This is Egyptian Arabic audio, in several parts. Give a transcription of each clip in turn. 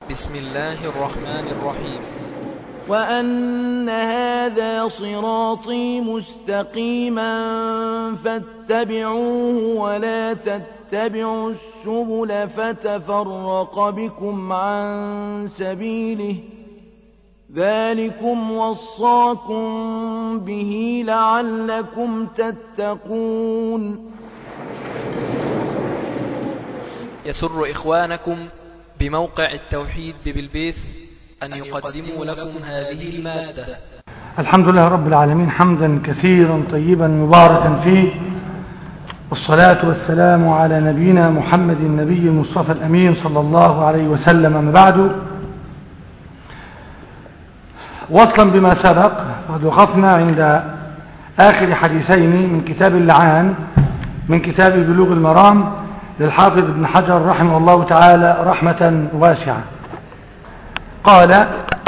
بسم الله الرحمن الرحيم وأن هذا صراطي مستقيما فاتبعوه ولا تتبعوا السبل فتفرق بكم عن سبيله ذلكم وصاكم به لعلكم تتقون يسر إخوانكم بموقع التوحيد ببلبيس أن يقدموا لكم هذه المادة الحمد لله رب العالمين حمدا كثيرا طيبا مباركا فيه والصلاة والسلام على نبينا محمد النبي المصطفى الأمين صلى الله عليه وسلم ما بعد وصلا بما سبق قد وقفنا عند آخر حديثين من كتاب اللعان من كتاب بلوغ المرام للحافظ ابن حجر رحمه الله تعالى رحمة واسعة قال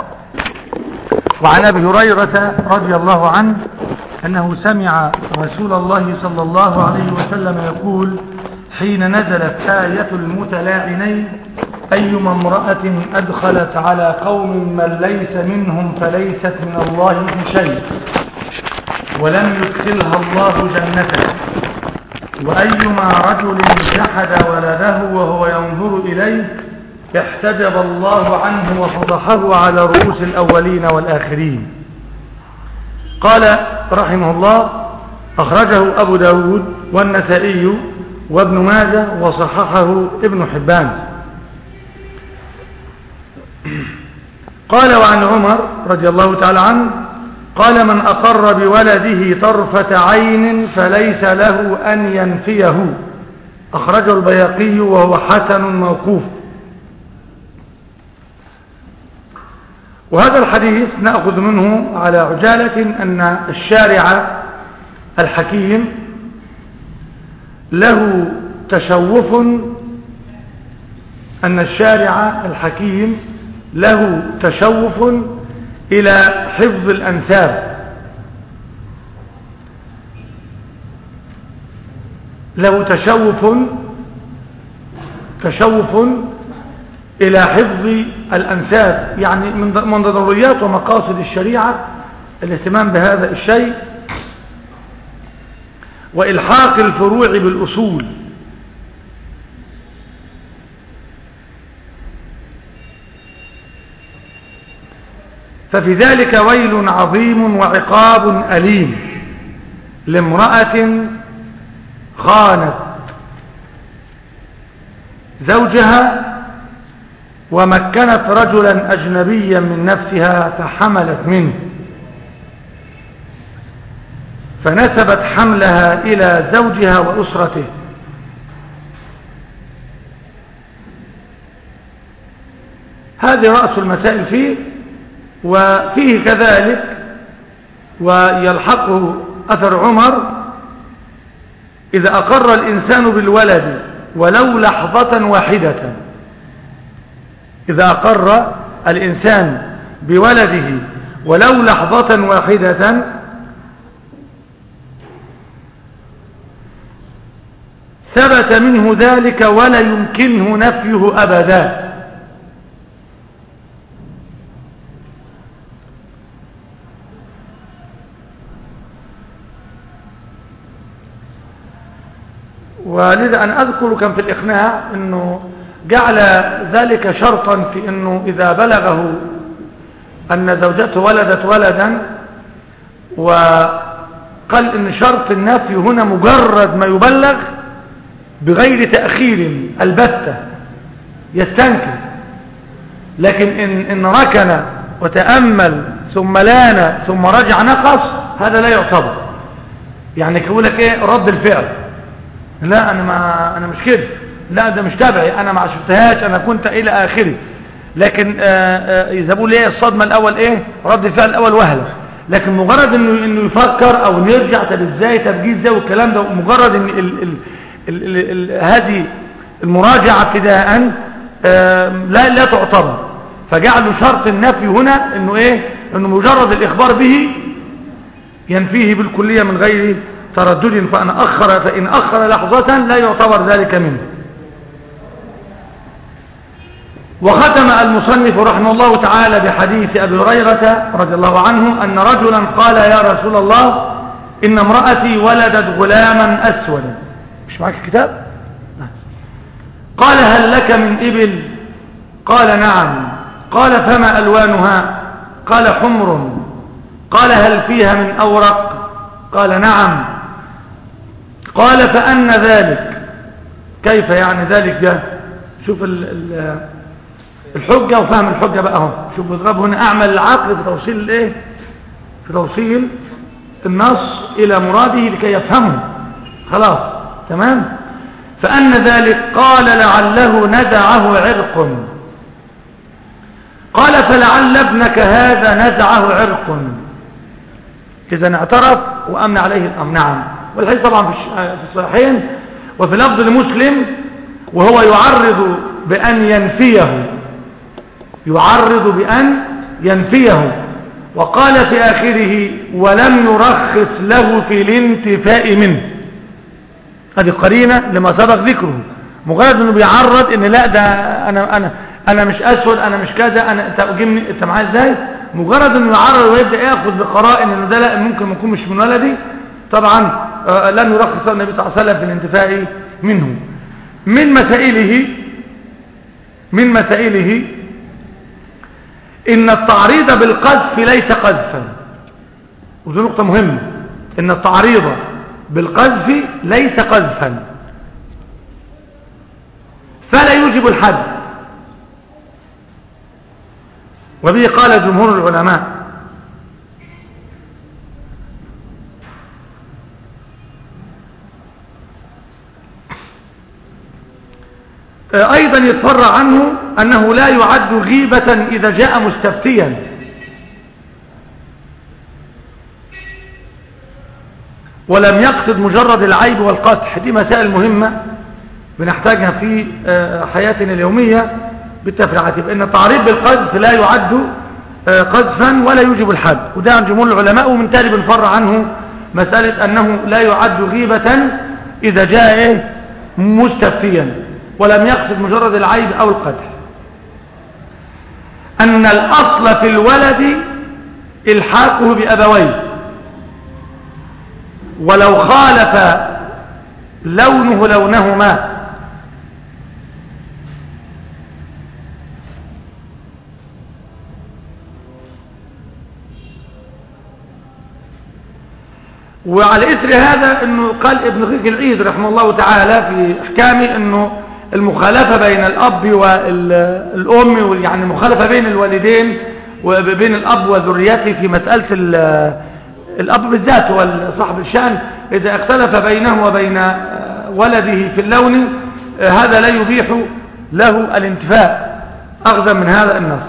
وعن ابي هريرة رضي الله عنه أنه سمع رسول الله صلى الله عليه وسلم يقول حين نزلت آية المتلاعنين أيما امرأة أدخلت على قوم من ليس منهم فليست من الله في شيء ولم يدخلها الله جنته وأيما رجل جحد ولده وهو ينظر إليه احتجب الله عنه وفضحه على رؤوس الأولين والآخرين قال رحمه الله أخرجه أبو داود والنسائي وابن ماجه وصححه ابن حبان قال وعن عمر رضي الله تعالى عنه قال من أقر بولده طرفة عين فليس له أن ينفيه أخرجه البياقي وهو حسن موقوف وهذا الحديث نأخذ منه على عجالة أن الشارع الحكيم له تشوف أن الشارع الحكيم له تشوف إلى حفظ الأنساب له تشوف تشوف إلى حفظ الأنساب يعني من ضروريات ومقاصد الشريعة الاهتمام بهذا الشيء وإلحاق الفروع بالأصول ففي ذلك ويل عظيم وعقاب أليم لامرأة خانت زوجها ومكنت رجلا أجنبيا من نفسها فحملت منه فنسبت حملها إلى زوجها وأسرته هذه رأس المسائل فيه وفيه كذلك ويلحقه أثر عمر إذا أقر الإنسان بالولد ولو لحظة واحدة إذا أقر الإنسان بولده ولو لحظة واحدة ثبت منه ذلك ولا يمكنه نفيه أبدا ولذا أنا أذكر كان في الإقناع أنه جعل ذلك شرطا في أنه إذا بلغه أن زوجته ولدت ولدا وقال أن شرط النفي هنا مجرد ما يبلغ بغير تأخير البتة يستنكر لكن إن, إن ركن وتأمل ثم لان ثم رجع نقص هذا لا يعتبر يعني يقول لك ايه رد الفعل لا انا ما انا مش كده لا ده مش تبعي انا ما عشرتهاش انا كنت الى اخره لكن اذا بقول ايه الصدمه الاول ايه رد الفعل الاول وهله لكن مجرد انه انه يفكر او انه يرجع طب ازاي طب جه ازاي والكلام ده مجرد ان ال ال ال ال ال هذه المراجعه ابتداء لا لا تعتبر فجعلوا شرط النفي هنا انه ايه انه مجرد الاخبار به ينفيه بالكليه من غير تردد فأنا أخر فإن أخر لحظة لا يعتبر ذلك منه وختم المصنف رحمه الله تعالى بحديث أبي هريرة رضي الله عنه أن رجلا قال يا رسول الله إن امرأتي ولدت غلاما أسودا مش معك الكتاب قال هل لك من إبل قال نعم قال فما ألوانها قال حمر قال هل فيها من أورق قال نعم قال فأن ذلك كيف يعني ذلك ده شوف ال ال الحجة وفهم الحجة بقى اهو شوف بيضرب هنا أعمل العقل في توصيل الايه في توصيل النص إلى مراده لكي يفهمه خلاص تمام فأن ذلك قال لعله ندعه عرق قال فلعل ابنك هذا نزعه عرق إذا اعترف وأمن عليه الأمر نعم والحديث طبعا في الصحيحين وفي لفظ لمسلم وهو يعرض بأن ينفيه يعرض بأن ينفيه وقال في آخره ولم يرخص له في الانتفاء منه هذه قرينة لما سبق ذكره مجرد انه بيعرض ان لا ده انا انا انا مش اسود انا مش كذا انا انت جبني انت معايا ازاي مجرد انه يعرض ويبدا ياخذ بقرائن ان ده لا ممكن يكون مش من ولدي طبعا آه لن يرخص النبي صلى الله عليه وسلم في الانتفاء منه من مسائله من مسائله ان التعريض بالقذف ليس قذفا ودي نقطه مهمه ان التعريض بالقذف ليس قذفا فلا يوجب الحد وبه قال جمهور العلماء أيضا يتفرع عنه أنه لا يعد غيبة إذا جاء مستفتيا ولم يقصد مجرد العيب والقطح دي مسائل مهمة بنحتاجها في حياتنا اليومية بالتفريعات فإن التعريض بالقذف لا يعد قذفا ولا يوجب الحد وده عن جمهور العلماء ومن تالي بنفرع عنه مسألة أنه لا يعد غيبة إذا جاء إيه مستفتيا ولم يقصد مجرد العيب أو القدح أن الأصل في الولد الحاقه بأبويه ولو خالف لونه لونهما وعلى إثر هذا أنه قال ابن غيق العيد رحمه الله تعالى في إحكامه أنه المخالفة بين الأب والأم يعني المخالفة بين الوالدين وبين الأب وذريته في مسألة الأب بالذات هو صاحب الشأن إذا اختلف بينه وبين ولده في اللون هذا لا يبيح له الانتفاء أخذا من هذا النص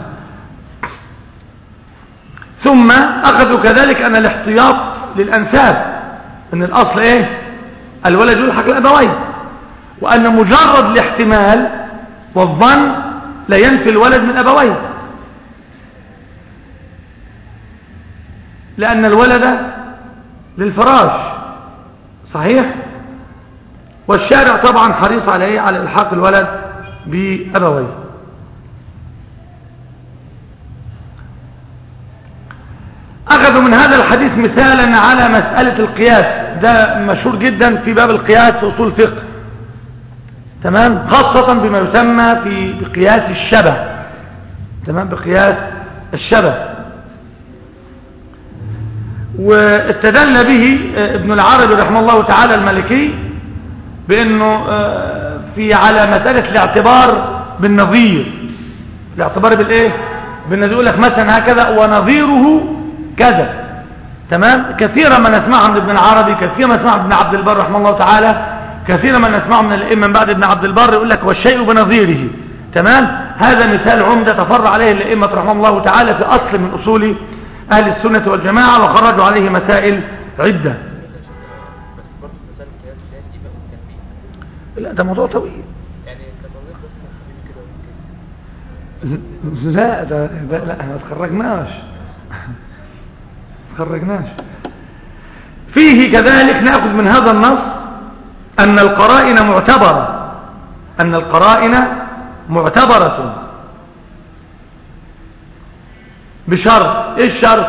ثم أخذوا كذلك أن الاحتياط للأنساب أن الأصل إيه الولد يلحق الأبوين وأن مجرد الاحتمال والظن لا ينفي الولد من أبويه لأن الولد للفراش صحيح والشارع طبعا حريص على ايه على الحاق الولد بأبويه أخذوا من هذا الحديث مثالا على مسألة القياس ده مشهور جدا في باب القياس في أصول الفقه تمام خاصة بما يسمى في بقياس الشبه تمام بقياس الشبه واستدل به ابن العربي رحمه الله تعالى المالكي بانه في على مسألة الاعتبار بالنظير الاعتبار بالايه بالنظير يقول لك مثلا هكذا ونظيره كذا تمام كثيرا ما نسمعه من ابن العربي كثيرا ما نسمعه ابن عبد البر رحمه الله تعالى كثيرا ما نسمعه من الائمه من بعد ابن عبد البر يقول لك والشيء بنظيره تمام هذا مثال عمده تفرع عليه الائمه رحمه الله تعالى في اصل من اصول اهل السنه والجماعه وخرجوا عليه مسائل عده لا ده موضوع طويل لا ده, ده لا ما تخرجناش تخرجناش فيه كذلك نأخذ من هذا النص أن القرائن معتبرة أن القرائن معتبرة بشرط ايه الشرط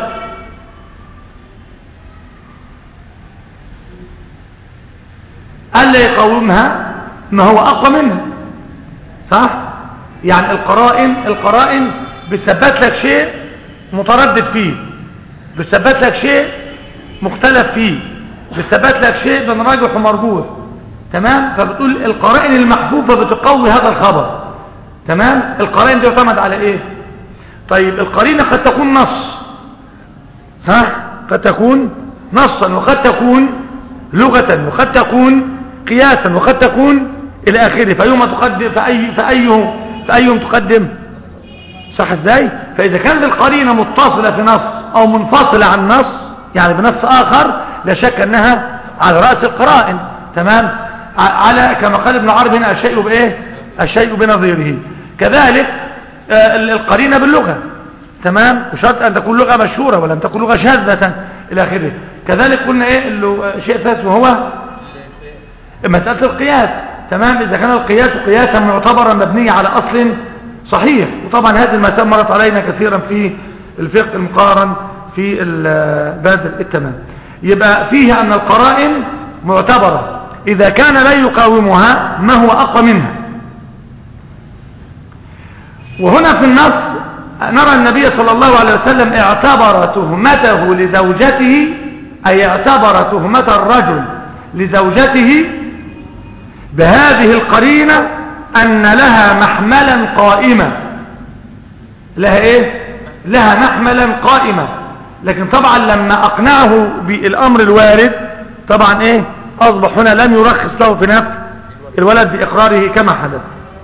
ألا يقاومها ما هو أقوى منها صح يعني القرائن القرائن بتثبت لك شيء متردد فيه بتثبت لك شيء مختلف فيه بتثبت لك شيء بين راجح ومرجوح تمام فبتقول القرائن المحفوفة بتقوي هذا الخبر تمام القرائن دي يعتمد على ايه طيب القرينة قد تكون نص صح قد تكون نصا وقد تكون لغة وقد تكون قياسا وقد تكون الى اخره فايهما تقدم فأي فأيه فأيهم تقدم صح ازاي فاذا كانت القرينة متصلة في نص او منفصلة عن نص يعني بنص اخر لا شك انها على رأس القرائن تمام على كما قال ابن عرب هنا الشيء بايه الشيء بنظيره كذلك آه القرينة باللغة تمام وشرط ان تكون لغة مشهورة ولم تكن لغة شاذة الى اخره كذلك قلنا ايه شيء ثالث وهو مسألة القياس تمام إذا كان القياس قياسا معتبرا مبنيا على أصل صحيح وطبعا هذه المسائل مرت علينا كثيرا في الفقه المقارن في باب التمام يبقى فيه أن القرائن معتبرة إذا كان لا يقاومها ما هو أقوى منها وهنا في النص نرى النبي صلى الله عليه وسلم اعتبر تهمته لزوجته أي اعتبر تهمة الرجل لزوجته بهذه القرينة أن لها محملا قائمة لها إيه لها محملا قائمة لكن طبعا لما أقنعه بالأمر الوارد طبعا إيه أصبح هنا لم يرخص له في نفس الولد بإقراره كما حدث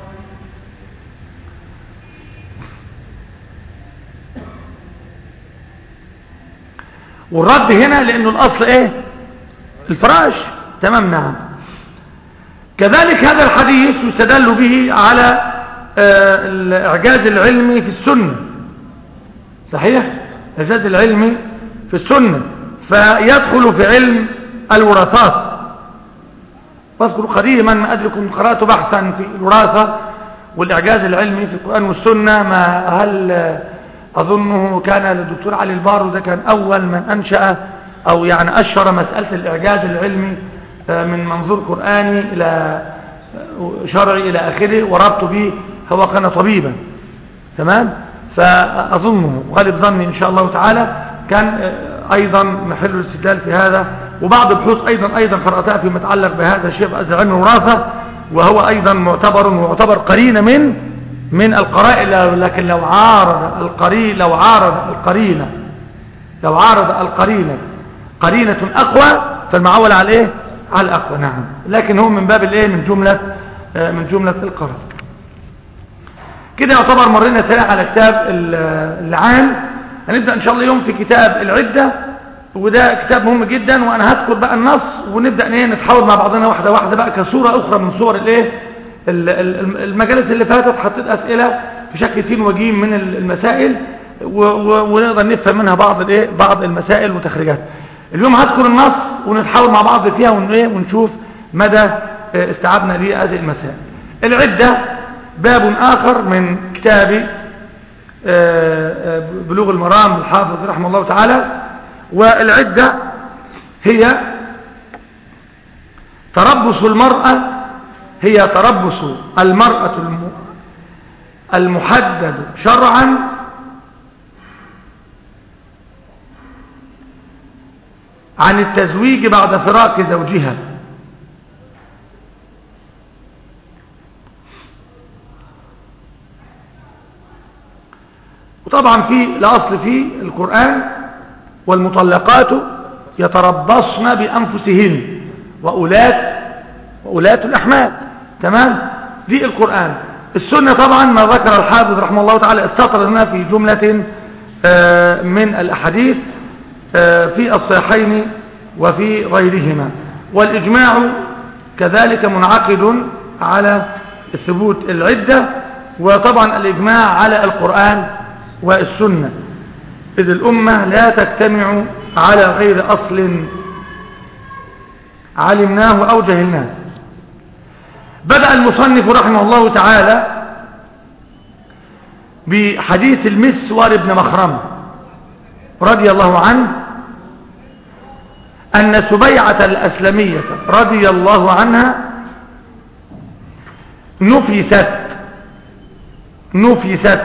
والرد هنا لأنه الأصل إيه الفراش تمام نعم كذلك هذا الحديث يستدل به على آه الإعجاز العلمي في السنة صحيح الإعجاز العلمي في السنة فيدخل في علم الوراثات واذكر قديما ما أدركم قرأت بحثا في الوراثة والإعجاز العلمي في القرآن والسنة ما هل أظنه كان الدكتور علي البارو ده كان أول من أنشأ أو يعني أشر مسألة الإعجاز العلمي من منظور قرآني إلى شرعي إلى آخره وربط به هو كان طبيبا تمام فأظنه غالب ظني إن شاء الله تعالى كان أيضا محل الاستدلال في هذا وبعض البحوث أيضا أيضا قرأتها فيما يتعلق بهذا الشيء بأزل علم الوراثة وهو أيضا معتبر ويعتبر قرينة من من القرائن لكن لو عارض القرين لو عارض القرينة لو عارض القرينة قرينة أقوى فالمعول على ايه على الأقوى نعم لكن هو من باب الايه من جملة آه من جملة القرار كده يعتبر مرينا سريع على كتاب العام هنبدأ ان شاء الله يوم في كتاب العدة وده كتاب مهم جدا وانا هذكر بقى النص ونبدأ ايه نتحاول مع بعضنا واحدة واحدة بقى كصورة اخرى من صور الايه المجالس اللي فاتت حطيت اسئلة في شكل سين وجيم من المسائل ونقدر نفهم منها بعض الايه بعض المسائل وتخريجات اليوم هذكر النص ونتحاول مع بعض فيها ونشوف مدى استيعابنا لهذه المسائل العدة باب آخر من كتاب بلوغ المرام الحافظ رحمه الله تعالى والعدة هي تربص المرأة هي تربص المرأة المحدد شرعا عن التزويج بعد فراق زوجها وطبعا في الأصل في القرآن والمطلقات يتربصن بأنفسهن وأولات وأولات الأحمال تمام دي القرآن السنة طبعا ما ذكر الحافظ رحمه الله تعالى السطر هنا في جملة من الأحاديث في الصحيحين وفي غيرهما والإجماع كذلك منعقد على ثبوت العدة وطبعا الإجماع على القرآن والسنة إذ الأمة لا تجتمع على غير أصل علمناه أو جهلناه بدأ المصنف رحمه الله تعالى بحديث المسور بن مخرم رضي الله عنه أن سبيعة الأسلمية رضي الله عنها نفست نفست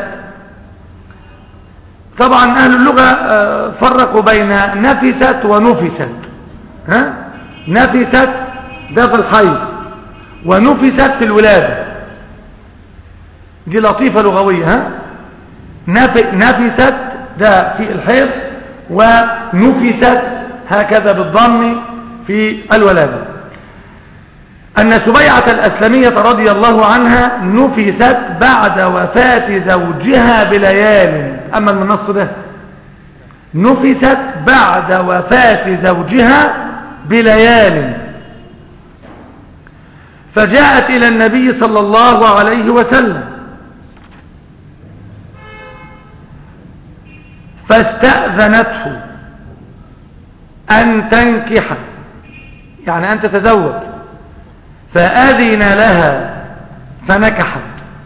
طبعا أهل اللغة آه، فرقوا بين نفست ونفست ها؟ نفست ده في الحيض ونفست في الولادة دي لطيفة لغوية ها؟ نف- نفست ده في الحيض ونفست هكذا بالضم في الولادة أن سبيعة الأسلمية رضي الله عنها نفست بعد وفاة زوجها بليال أما من النص ده نفست بعد وفاة زوجها بليال فجاءت إلى النبي صلى الله عليه وسلم فاستأذنته أن تنكح يعني أن تتزوج فأذن لها فنكحت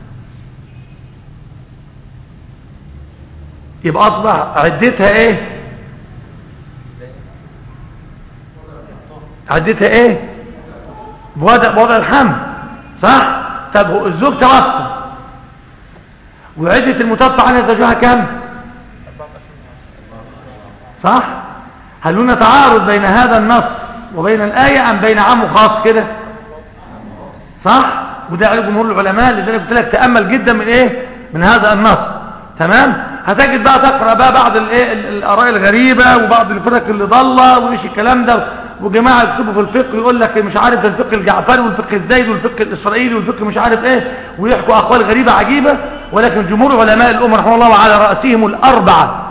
يبقى أصبح عدتها إيه عدتها إيه بوضع, بوضع الحمل صح طب هو الزوج توفى وعدة المتوفى عنها زوجها كم صح هل هنا تعارض بين هذا النص وبين الآية أم بين عام وخاص كده صح وده عليه جمهور العلماء لذلك قلت لك تأمل جدا من ايه من هذا النص تمام هتجد بقى تقرأ بقى بعض الايه ال- الآراء الغريبة وبعض الفرق اللي ضالة ومش الكلام ده وجماعة يكتبوا في الفقه يقول لك مش عارف ده الفقه الجعفري والفقه الزيد والفقه الإسرائيلي والفقه مش عارف ايه ويحكوا أقوال غريبة عجيبة ولكن جمهور علماء الأمة رحمه الله وعلى رأسهم الأربعة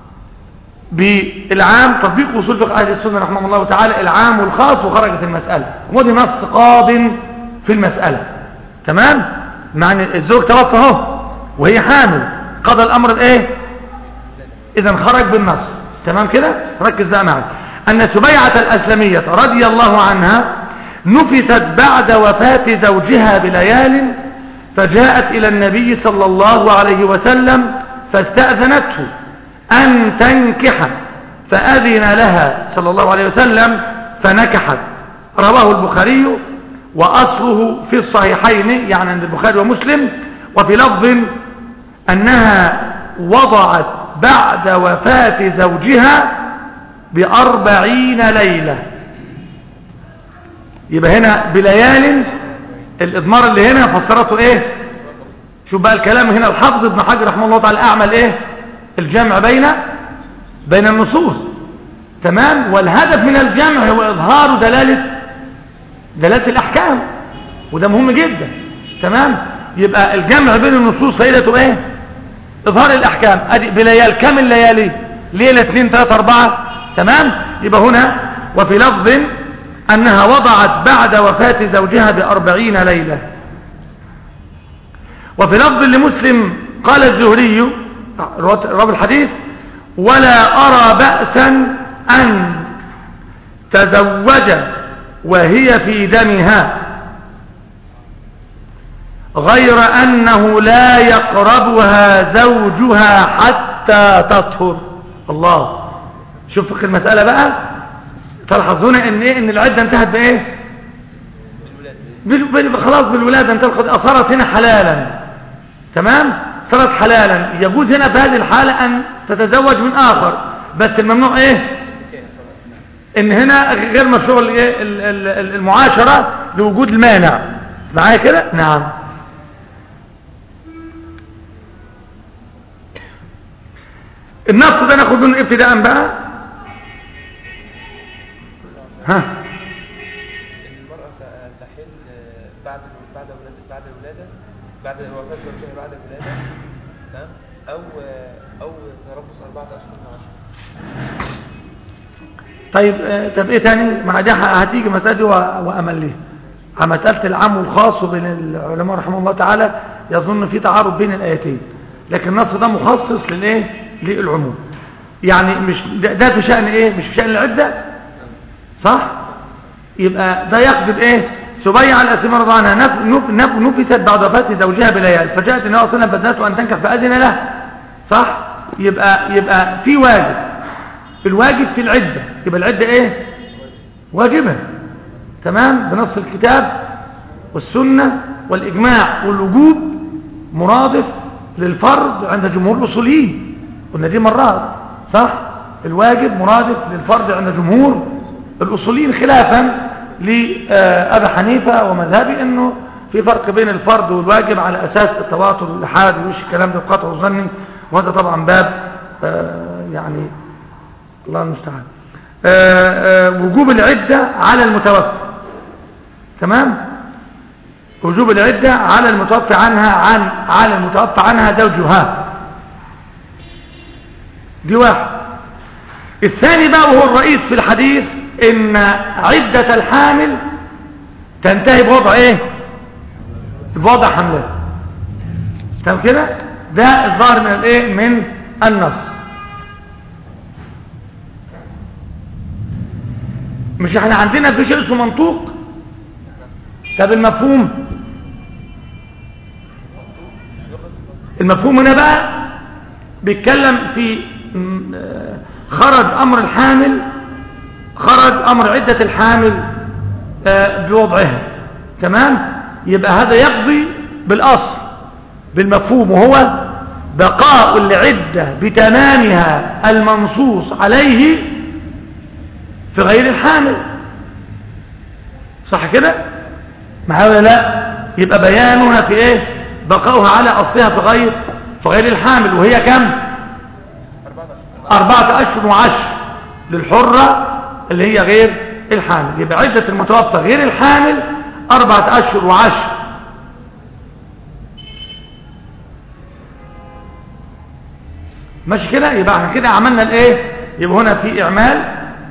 بالعام تطبيق اصول فقه اهل السنه رحمه الله تعالى العام والخاص وخرجت المساله ودي نص قاض في المساله تمام مع ان الزوج توفى اهو وهي حامل قضى الامر بايه اذا خرج بالنص تمام كده ركز بقى معي ان سبيعه الاسلميه رضي الله عنها نفست بعد وفاه زوجها بليال فجاءت الى النبي صلى الله عليه وسلم فاستاذنته أن تنكح فأذن لها صلى الله عليه وسلم فنكحت رواه البخاري وأصله في الصحيحين يعني عند البخاري ومسلم وفي لفظ أنها وضعت بعد وفاة زوجها بأربعين ليلة يبقى هنا بليال الإضمار اللي هنا فسرته إيه شوف بقى الكلام هنا الحافظ ابن حجر رحمه الله تعالى أعمل إيه الجمع بين بين النصوص تمام والهدف من الجمع هو إظهار دلالة دلالة الأحكام وده مهم جدا تمام يبقى الجمع بين النصوص فائدته ايه إظهار الأحكام أدي بليال كم الليالي ليلة 2 3 4 تمام يبقى هنا وفي لفظ أنها وضعت بعد وفاة زوجها بأربعين ليلة وفي لفظ لمسلم قال الزهري رب الحديث ولا أرى بأسا أن تزوج وهي في دمها غير أنه لا يقربها زوجها حتى تطهر الله شوف فقه المسألة بقى تلحظون ان ايه ان العدة انتهت بايه بال... بال... خلاص بالولادة انتهت اصارت هنا حلالا تمام صارت حلالا يجوز هنا في هذه الحالة ان تتزوج من اخر بس الممنوع ايه ان هنا غير مشروع الايه المعاشرة لوجود المانع معايا كده نعم النص ده ناخد منه ابتداء بقى ها المرأة تحل بعد بعد ولادة بعد الولادة بعد وفاة زوجها بعد الولادة تمام أو أو تربص أربعة أشهر وعشرة طيب آه، طب ايه تاني مع دي هتيجي مسألة دي وامليه على مسألة العام والخاص وبين العلماء رحمه الله تعالى يظن في تعارض بين الآيتين لكن النص ده مخصص للايه للعموم يعني مش ده, ده في شأن ايه مش في شأن العدة صح يبقى ده يقصد ايه سبيع الاسماء رضي عنها نف نف نف نفست بعد وفاة زوجها بليال فجاءت النبي صلى الله عليه وسلم فدنته ان تنكح فاذن له صح يبقى يبقى في واجب الواجب في العدة يبقى العدة ايه واجبة تمام بنص الكتاب والسنة والإجماع والوجوب مرادف للفرض عند جمهور الأصوليين قلنا دي مرات صح الواجب مرادف للفرض عند جمهور الأصوليين خلافا لأبا حنيفة ومذهبي أنه في فرق بين الفرض والواجب على أساس التواتر والإحاد ويش الكلام ده قطع وظني وهذا طبعا باب آه يعني الله المستعان آه آه وجوب العدة على المتوفى تمام وجوب العدة على المتوفى عنها عن على المتوفى عنها زوجها دي واحد الثاني بقى وهو الرئيس في الحديث ان عدة الحامل تنتهي بوضع ايه بوضع حملها تمام كده ده الظاهر من الايه من النص مش احنا عندنا في شيء اسمه منطوق طب المفهوم المفهوم هنا بقى بيتكلم في خرج امر الحامل خرج امر عدة الحامل بوضعها تمام يبقى هذا يقضي بالاصل بالمفهوم وهو بقاء العدة بتمامها المنصوص عليه في غير الحامل صح كده معايا ولا لا يبقى بيانها في ايه بقاؤها على اصلها في غير في غير الحامل وهي كم أربعة أشهر وعشر للحرة اللي هي غير الحامل يبقى عدة المتوفى غير الحامل أربعة أشهر وعشر ماشي كده يبقى احنا كده عملنا الايه يبقى هنا في اعمال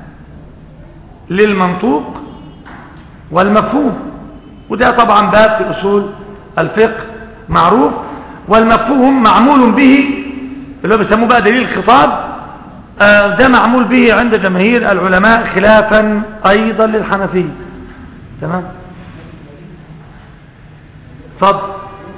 للمنطوق والمفهوم وده طبعا باب في اصول الفقه معروف والمفهوم معمول به اللي هو بيسموه بقى دليل الخطاب آه ده معمول به عند جماهير العلماء خلافا ايضا للحنفيه تمام اتفضل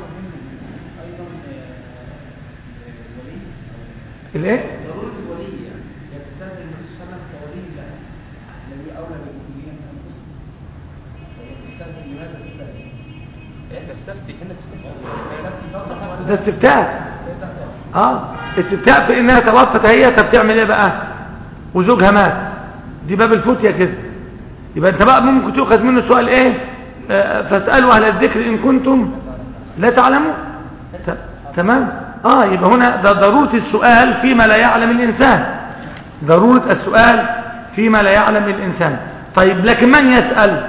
الايه ضرورة الولية يتستاذن النبي صلى الله عليه وسلم كولي لها الذي أولى بالمؤمنين من أنفسهم ويتستاذن لماذا تستاذن؟ انت تستفتي هنا تستفتي ده استفتاء اه استفتاء في انها توفت هي طب تعمل ايه بقى وزوجها مات دي باب الفتية كده يبقى انت بقى ممكن تؤخذ منه سؤال ايه آه فاسألوا اهل الذكر ان كنتم لا تعلمون ت- تمام اه يبقى هنا ده ضرورة السؤال فيما لا يعلم الانسان ضرورة السؤال فيما لا يعلم الانسان طيب لكن من يسأل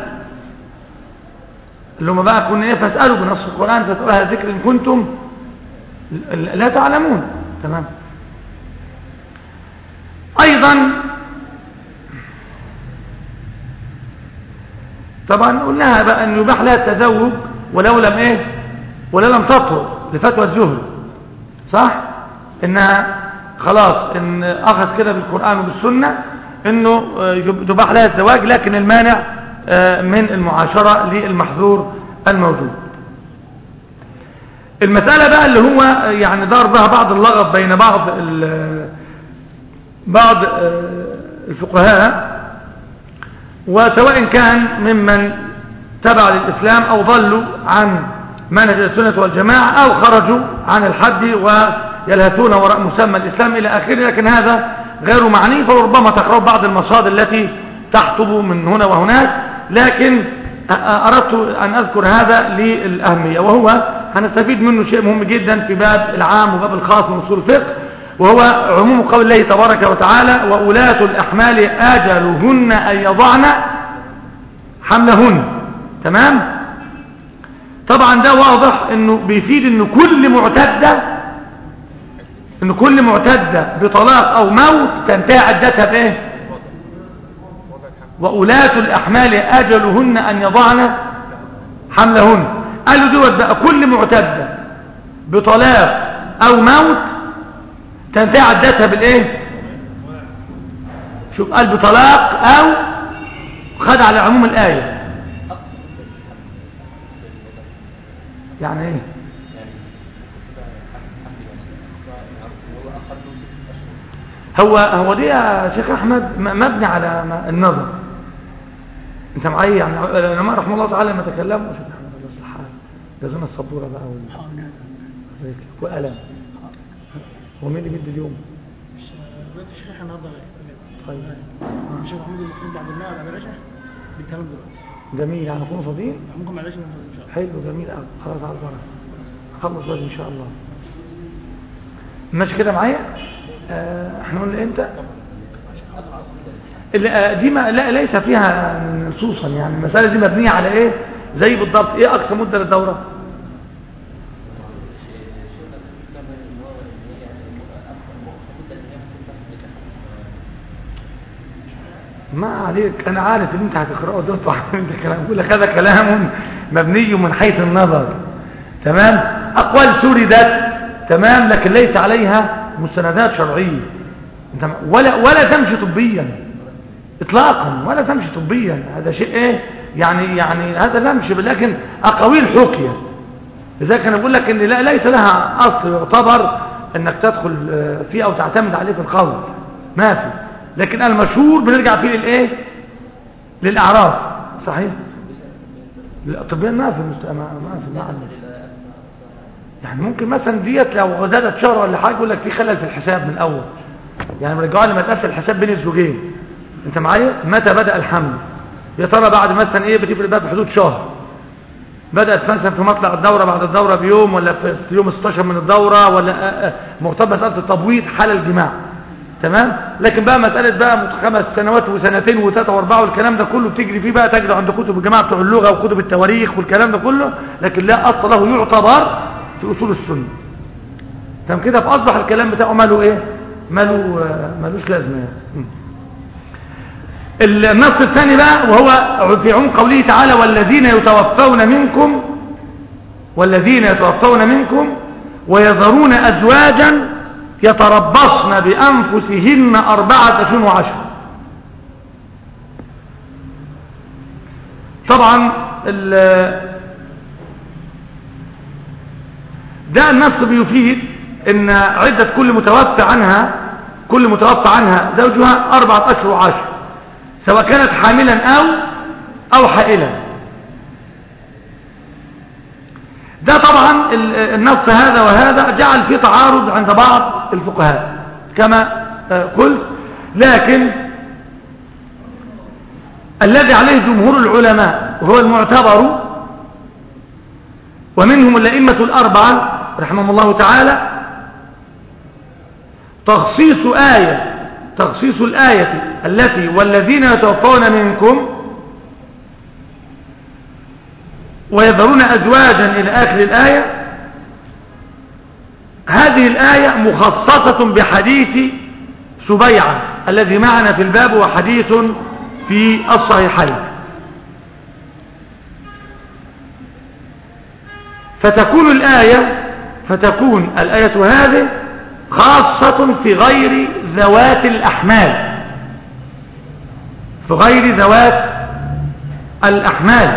اللي هم بقى كنا ايه فاسألوا بنص القرآن فاسألوا اهل الذكر ان كنتم لا تعلمون تمام ايضا طبعا قلناها بقى ان يباح لها التزوج ولو لم ايه ولو لم تطهر لفتوى الزهري صح انها خلاص ان اخذ كده بالقرآن وبالسنة انه آه، يباح لها الزواج لكن المانع آه، من المعاشرة للمحظور الموجود المسألة بقى اللي هو يعني دار بها بعض اللغط بين بعض ال- بعض آه، الفقهاء وسواء كان ممن تبع للإسلام أو ضلوا عن منهج السنة والجماعة أو خرجوا عن الحد ويلهثون وراء مسمى الإسلام إلى آخره لكن هذا غير معني فربما تقرأ بعض المصادر التي تحطب من هنا وهناك لكن أ- أردت أن أذكر هذا للأهمية وهو هنستفيد منه شيء مهم جدا في باب العام وباب الخاص من أصول الفقه وهو عموم قول الله تبارك وتعالى وأولاة الأحمال آجلهن أن يضعن حملهن تمام طبعا ده واضح انه بيفيد ان كل معتدة ان كل معتدة بطلاق او موت تنتهي عدتها بايه وأولاة الأحمال أجلهن أن يضعن حملهن قالوا دوت بقى كل معتدة بطلاق أو موت تنتهي عدتها بالإيه شوف قال بطلاق أو خد على عموم الآية يعني إيه يعني كده حمل يعني هو أقل ست أشهر هو هو دي يا شيخ احمد م- مبني على م- النظر انت معايا يعني العلماء رحمه الله تعالى لما تكلموا شوف احمد الله يصلح حالك جازونا السبوره بقى وال- وقلم ومين اللي بيدي اليوم بيت الشيخ النهارده طيب الشيخ محمود المفروض بعد المغرب بعد العشاء بيتكلم دلوقتي جميل يعني نكونوا فاضيين ممكن بعد العشاء ان شاء الله حلو جميل قوي خلاص على البركه خلص بس ان شاء الله ماشي كده معايا آه احنا قلنا امتى ال- آه، دي ما لا ليس فيها نصوصا يعني المساله دي مبنيه على ايه زي بالضبط ايه اقصى مده للدوره ما عليك انا عارف ان انت هتقراه ده وعارف انت كلام بقول لك هذا كلام مبني من حيث النظر تمام اقوال سردت تمام لكن ليس عليها مستندات شرعيه انت م- ولا ولا تمشي طبيا اطلاقا ولا تمشي طبيا هذا شيء ايه يعني يعني هذا لا يمشي لكن اقاويل حكيت لذلك انا بقول لك ان لا ليس لها اصل يعتبر انك تدخل آه، فيه او تعتمد عليه في القول ما في لكن المشهور بنرجع فيه للايه للاعراف صحيح لا طبيا ما في مست... ما ما في ما عندي. يعني ممكن مثلا ديت لو زادت شهر ولا حاجه يقول لك في خلل في الحساب من الاول يعني بيرجعوا لما تقفل الحساب بين الزوجين انت معايا متى بدا الحمل يا ترى بعد مثلا ايه بتفرق بقى في حدود شهر بدأت مثلا في مطلع الدورة بعد الدورة بيوم ولا في يوم 16 من الدورة ولا آه، آه، مرتبط مسألة التبويض حال الجماع تمام لكن بقى مسألة بقى خمس سنوات وسنتين وثلاثة واربعة والكلام ده كله بتجري فيه بقى تجري عند كتب الجماعة بتوع اللغة وكتب التواريخ والكلام ده كله لكن لا أصل له يعتبر في أصول السنة تمام كده فأصبح الكلام بتاعه ماله ايه ماله آه، مالوش لازمة يعني. م. النص الثاني بقى وهو في عمق قوله تعالى والذين يتوفون منكم والذين يتوفون منكم ويذرون أزواجا يتربصن بأنفسهن أربعة أشهر وعشر طبعا ال- ده النص بيفيد ان عدة كل متوفى عنها كل متوفى عنها زوجها أربعة أشهر وعشر سواء كانت حاملا أو أو حائلا ده طبعا ال- النص هذا وهذا جعل فيه تعارض عند بعض الفقهاء كما آه، قلت لكن الذي عليه جمهور العلماء وهو المعتبر ومنهم الأئمة الأربعة رحمهم الله تعالى تخصيص آية تخصيص الآية التي والذين يتوفون منكم ويذرون أزواجا إلى آخر الآية هذه الآية مخصصة بحديث سبيعة الذي معنا في الباب وحديث في الصحيحين فتكون الآية فتكون الآية هذه خاصة في غير ذوات الأحمال في غير ذوات الأحمال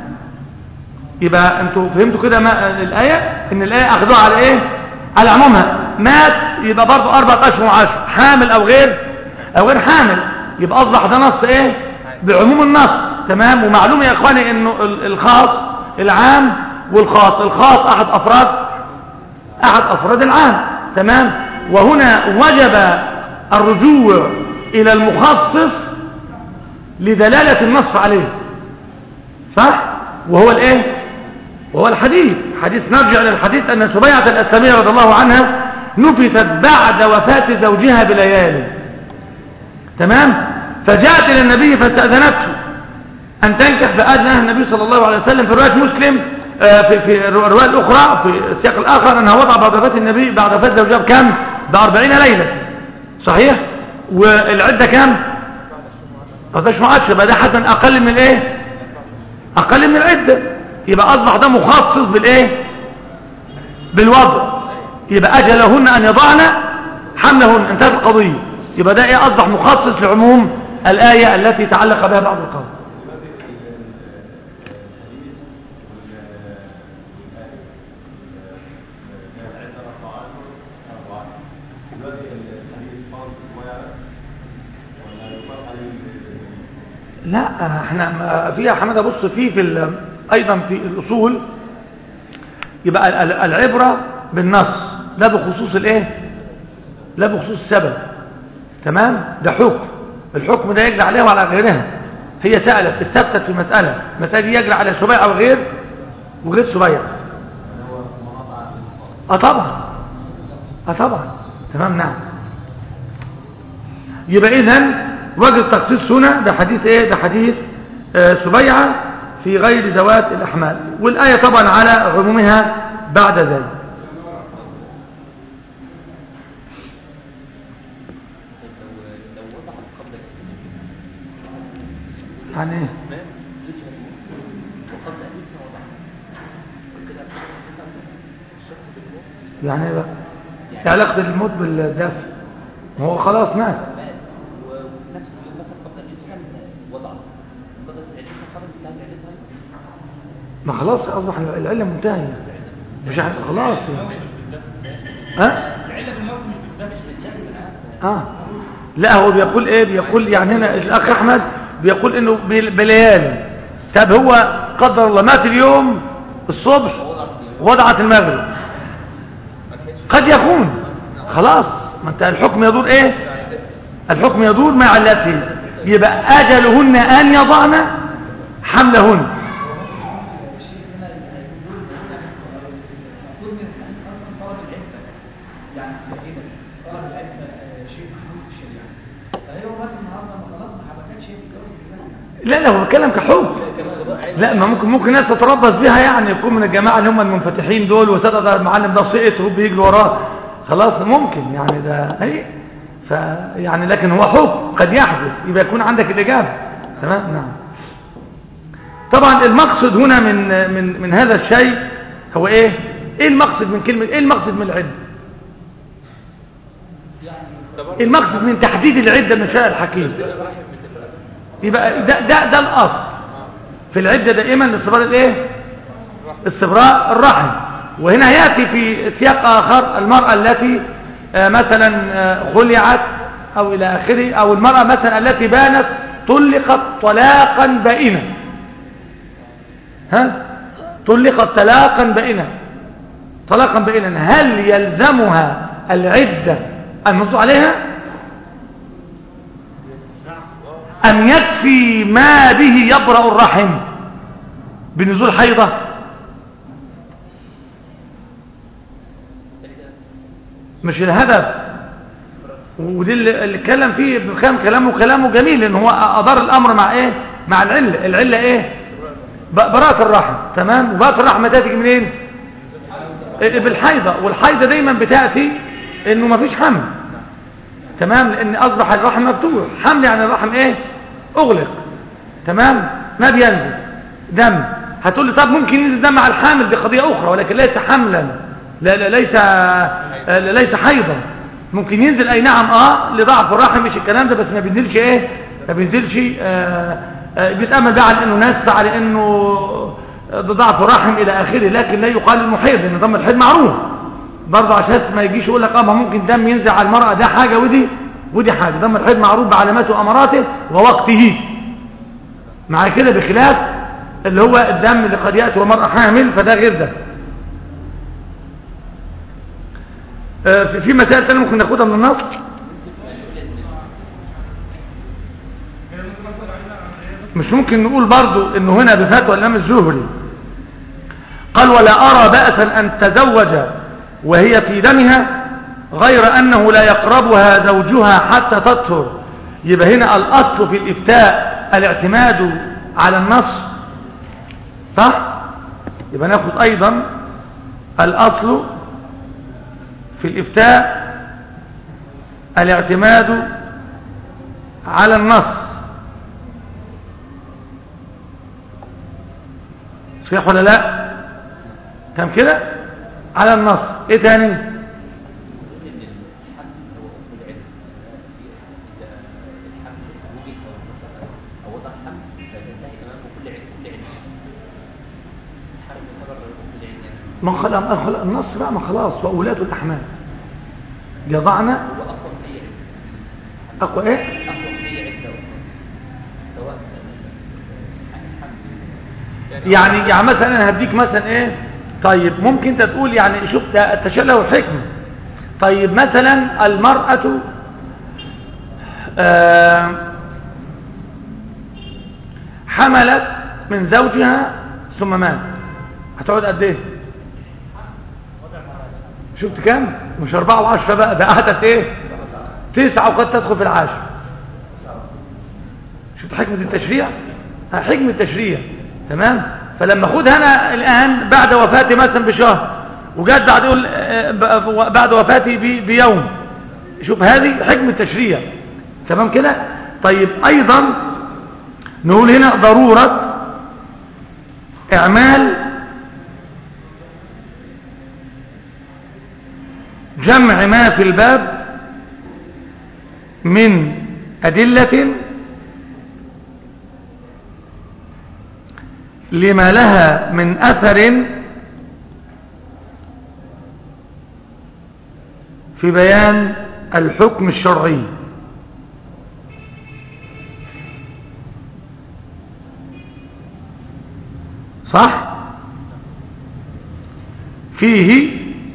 يبقى انتوا فهمتوا كده ما الآية ان الآية أخذوها على ايه على عمومها مات يبقى برضو أربعة أشهر وعشر حامل أو غير أو غير حامل يبقى أصبح ده نص ايه بعموم النص تمام ومعلوم يا إخواني انه ال- الخاص العام والخاص الخاص أحد أفراد أحد أفراد العام تمام وهنا وجب الرجوع إلى المخصص لدلالة النص عليه صح وهو الايه وهو الحديث حديث نرجع للحديث أن سبيعة الأسلامية رضي الله عنها نفست بعد وفاة زوجها بليالي تمام فجاءت إلى النبي فاستأذنته أن تنكح فأذنها النبي صلى الله عليه وسلم في رواية مسلم آه، في في الرواية الأخرى في السياق الآخر أنها وضع بعد وفاة النبي بعد وفاة زوجها بكم بأربعين ليلة صحيح والعدة كم 14 عشر يبقى ده حتى أقل من إيه أقل من العدة يبقى أصبح ده مخصص بالإيه بالوضع يبقى أجلهن أن يضعن حملهن انتهت القضية يبقى ده إيه أصبح مخصص لعموم الآية التي تعلق بها بعض القول دلوقتي الحديث لا احنا ما- في يا حماده بص في في ال- ايضا في الاصول يبقى ال- ال- العبره بالنص لا بخصوص الايه لا بخصوص السبب تمام ده حكم الحكم ده يجري عليها وعلى غيرها هي سألت استفتت في مسألة المسألة دي يجري على سبيع أو غير وغير سبيع اه طبعا اه طبعا تمام نعم يبقى اذا وجه التخصيص هنا ده حديث ايه ده حديث آه سبيعة في غير ذوات الاحمال والايه طبعا على عمومها بعد ذلك لو لو وضع قبل يعني ايه ما يجهل وقبل ان يبنى وضع كده الشك بالموت يعني ايه بقى إيه علاقه الموت بالدفع ما هو خلاص مات مات وفي نفس اليوم مثلا قبل الامتحان وضع بدل العلم قبل انتهى العلم ما خلاص اصبح العله منتهيه مش احنا خلاص يعني. ها العلم الموت مش بالدفع مش بالدفع اه لا هو بيقول ايه بيقول يعني هنا الاخ احمد بيقول انه بال- بليالي طب هو قدر الله مات اليوم الصبح وضعت المغرب قد يكون خلاص ما انت الحكم يدور ايه الحكم يدور مع علته يبقى اجلهن ان يضعن حملهن المفروض من الحديث اصلا طلب العفه يعني تقريبا طلب العفه آه، شيء محمود في الشريعه فهي وقت النهارده ما خلاص ما حبكتش هي بتتجوز دلوقتي لا لا هو بيتكلم كحكم لا ما ممكن ممكن ناس تتربص بها يعني يكون من الجماعه اللي هم المنفتحين دول وسدد المعلم ده سقط وهو بيجري وراه خلاص ممكن يعني ده اي فيعني لكن هو حكم قد يحدث يبقى يكون عندك الاجابه تمام نعم طبعا المقصد هنا من من من هذا الشيء هو ايه ايه المقصد من كلمه ايه المقصد من العده إيه المقصد من تحديد العده من شاء الحكيم يبقى ده ده ده الاصل في العده دائما استبراء الايه استبراء الرحم وهنا ياتي في سياق اخر المراه التي آه، مثلا آه، خلعت او الى اخره او المراه مثلا التي بانت طلقت طلاقا بائنا ها طلقت طلاقا بائنا طلاقا بائنا هل يلزمها العده النص عليها أم يكفي ما به يبرأ الرحم بنزول حيضة مش الهدف ودي اللي اللي اتكلم فيه ابن القيم كلامه كلامه جميل ان هو ادار الامر مع ايه مع العله العله ايه ب- براءه الرحم تمام وبراءه الرحم تاتي منين إيه بالحيضه والحيضه دايما بتاتي انه ما فيش حمل تمام لان اصبح الرحم مفتوح حمل يعني الرحم ايه اغلق تمام ما بينزل دم هتقول لي طب ممكن ينزل دم على الحامل دي قضيه اخرى ولكن ليس حملا لا لا ليس آه، ليس حيضا ممكن ينزل اي نعم اه لضعف الرحم مش الكلام ده بس ما بينزلش ايه ما بينزلش آه آه بيتامل بقى على انه نسف على انه آه، ضعف الرحم الى اخره لكن لا يقال انه حيض لان دم الحيض معروف برضه عشان ما يجيش يقول لك اه ما ممكن دم ينزل على المرأة ده حاجة ودي ودي حاجة دم الحيض معروف بعلاماته وأمراته ووقته مع كده بخلاف اللي هو الدم اللي قد يأتي ومرأة حامل فده غير ده آه، في- في مسائل تانية ممكن ناخدها من النص مش ممكن نقول برضو انه هنا بفتوى الامام الزهري قال ولا أرى بأسا أن تزوج وهي في دمها غير أنه لا يقربها زوجها حتى تطهر يبقى هنا الأصل في الإفتاء الاعتماد على النص صح؟ يبقى ناخد أيضا الأصل في الإفتاء الاعتماد على النص صحيح ولا لا كم كده على النص ايه تاني ان الحمل هو حكم العلم اذا الحمل وجد او مثلا او وضع حمل فتنتهي امامه كل علم كل علم الحمل يعتبر حكم العلم يعني ما خلق ما خلق النص بقى ما خلاص وأولاة الأحمال يضعن هو اقوى من اي علم اقوى ايه أقوى هي عدة أخرى سواء الحمل يعني يعني مثلا انا هديك مثلا ايه طيب ممكن انت تقول يعني شوف ده التشاؤم له حكمه طيب مثلا المرأة آه حملت من زوجها ثم مات هتقعد قد ايه شفت كام مش أربعة وعشرة بقى ده قعدت ايه تسعة وقد تدخل في العاشر شفت حكمة التشريع ها، حكمة التشريع تمام فلما خدها انا الان بعد وفاتي مثلا بشهر وجات بعد يقول آه، ب- بعد وفاتي بي- بيوم شوف هذه حكمة تشريع تمام كده طيب ايضا نقول هنا ضرورة اعمال جمع ما في الباب من أدلة لما لها من أثر في بيان الحكم الشرعي صح فيه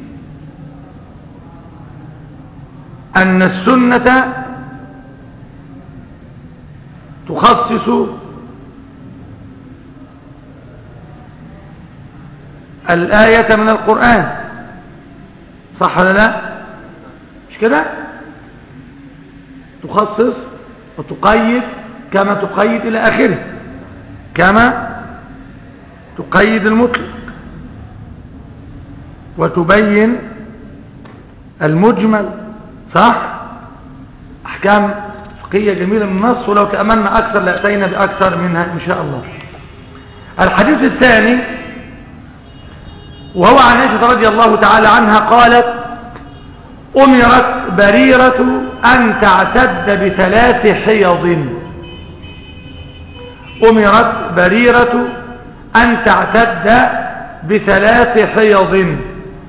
أن السنة تخصص الآية من القرآن صح ولا لا مش كده تخصص وتقيد كما تقيد إلى آخره كما تقيد المطلق وتبين المجمل صح احكام فقهيه جميله من النص ولو تاملنا اكثر لاتينا باكثر منها ان شاء الله الحديث الثاني وهو عن عائشه رضي الله تعالى عنها قالت امرت بريره ان تعتد بثلاث حيض امرت بريره ان تعتد بثلاث حيض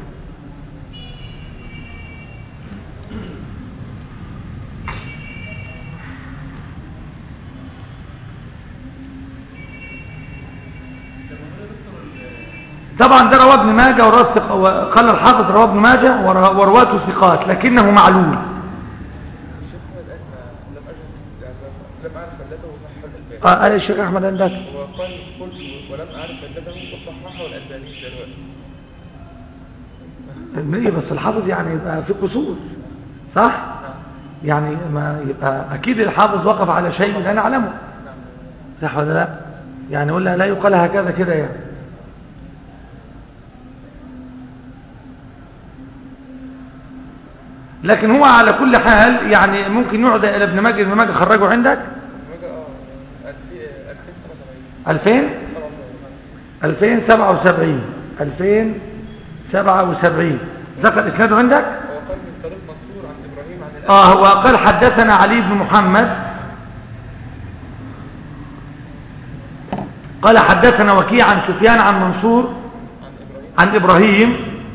طبعا ده رواه ابن ماجه ورواه الثق- وقال الحافظ رواه ابن ماجه ور- ورواته ثقات لكنه معلول الشيخ احمد قال ما لم اجد يعني لم- لم اعرف علته وصححه الالباني آه، قال الشيخ احمد عندك وقال قلت ولم اعرف علته وصححه الالباني دلوقتي ايه بس الحافظ يعني يبقى في قصور صح يعني ما يبقى اكيد الحافظ وقف على شيء لا نعلمه صح ولا لا يعني يقول لها لا يقال هكذا كده يعني لكن هو على كل حال يعني ممكن يعود الى ابن ماجه ابن ماجه خرجه عندك ماجه اه 2077 2000 77 2077 2077 ذكر اسناده عندك هو قال من طريق منصور عن ابراهيم عن الأسد اه هو قال حدثنا علي بن محمد قال حدثنا وكيع عن سفيان عن منصور عن ابراهيم عن ابراهيم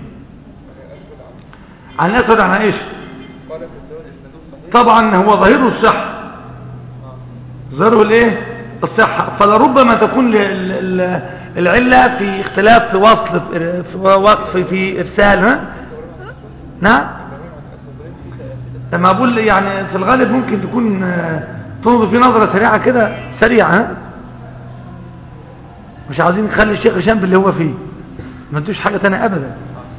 عن الاسود عن عن اسود عن عائشه قال ابن الزوج اسناده صحيح طبعا هو ظاهره الصحه اه ظاهره الايه الصحه فلربما تكون ل- ال- ال- العله في اختلاف في وصل في في وقف في ارسال ها نعم ابراهيم عن الاسود ابراهيم في في لما اقول يعني في الغالب ممكن تكون آه، تنظر في نظرة سريعة كده سريعة ها مش عايزين نخلي الشيخ هشام باللي هو فيه ما انتوش حاجة تانية ابدا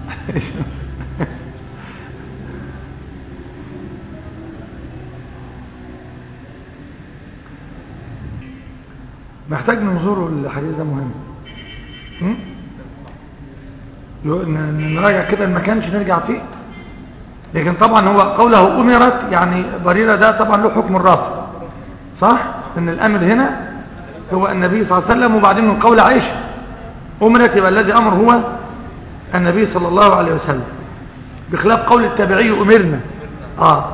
محتاج ننظره الحديث ده مهم م? يو- ن- نراجع كده ما كانش نرجع فيه لكن طبعا هو قوله أمرت يعني بريرة ده طبعا له حكم الرفع صح ان الامر هنا هو النبي صلى الله عليه وسلم وبعدين من قول عائشة أمرت يبقى الذي أمر هو النبي صلى الله عليه وسلم بخلاف قول التابعي أمرنا آه